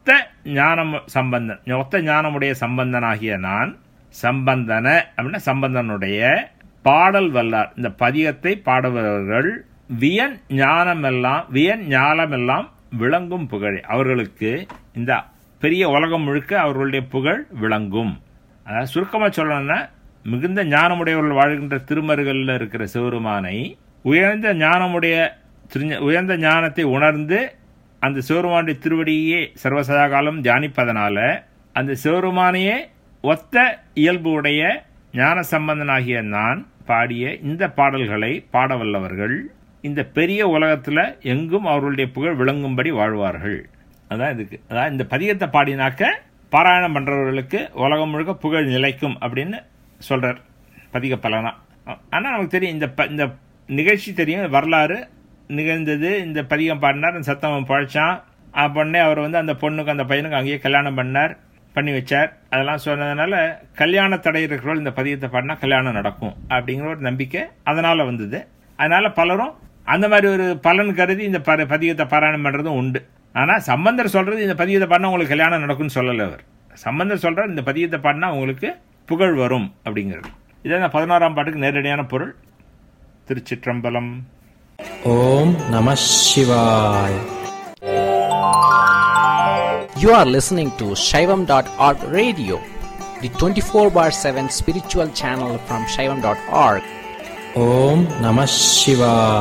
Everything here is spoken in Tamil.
ஒத்த ஞானம் சம்பந்தன் ஒத்த ஞானமுடைய சம்பந்தனாகிய நான் சம்பந்தன அப்படின்னா சம்பந்தனுடைய பாடல் வல்லார் இந்த பதிகத்தை பாடுபவர்கள் வியன் ஞானமெல்லாம் வியன் ஞானமெல்லாம் விளங்கும் புகழ் அவர்களுக்கு இந்த பெரிய உலகம் முழுக்க அவர்களுடைய புகழ் விளங்கும் அதாவது சுருக்கமாக சொல்லணும்னா மிகுந்த ஞானமுடையவர்கள் வாழ்கின்ற திருமருகளில் இருக்கிற சிவருமானை உயர்ந்த ஞானமுடைய திரு- உயர்ந்த ஞானத்தை உணர்ந்து அந்த சிவருமானுடைய திருவடியே சர்வசதா காலம் தியானிப்பதனால அந்த சிவருமானையே ஒத்த இயல்பு உடைய ஞான சம்பந்தனாகிய நான் பாடிய இந்த பாடல்களை பாடவல்லவர்கள் இந்த பெரிய உலகத்தில் எங்கும் அவர்களுடைய புகழ் விளங்கும்படி வாழ்வார்கள் அதான் இதுக்கு அதான் இந்த பதிகத்தை பாடினாக்க பாராயணம் பண்றவர்களுக்கு உலகம் முழுக்க புகழ் நிலைக்கும் அப்படின்னு சொல்றார் பதிக பலனா ஆனா நமக்கு தெரியும் இந்த ப- இந்த நிகழ்ச்சி தெரியும் வரலாறு நிகழ்ந்தது இந்த பதிகம் பாடினார் அந்த சத்தம் பழைச்சான் பொண்ணே அவர் வந்து அந்த பொண்ணுக்கு அந்த பையனுக்கு அங்கேயே கல்யாணம் பண்ணார் பண்ணி வச்சார் அதெல்லாம் சொன்னதுனால கல்யாண தடை இருக்கிறவர்கள் இந்த பதிகத்தை பாடினா கல்யாணம் நடக்கும் அப்படிங்கிற ஒரு நம்பிக்கை அதனால வந்தது அதனால பலரும் அந்த மாதிரி ஒரு பலன் கருதி இந்த ப- பதிகத்தை பாராயணம் பண்றதும் உண்டு ஆனா சம்பந்தர் சொல்றது இந்த பதிகத்தை பாடினா உங்களுக்கு கல்யாணம் நடக்கும்னு சொல்லல அவர் சம்பந்தர் சொல்றார் இந்த பதிகத்தை பாடினா உங்களுக்கு புகழ் வரும் அப்படிங்கிறது இதான் பதினோராம் பாட்டுக்கு நேரடியான பொருள் திருச்சிற்றம்பலம் ஓம் நம சிவாய் You are listening to Shaivam.org radio, the 24 bar 7 spiritual channel from Shaivam.org. ஓம் நம சிவாய்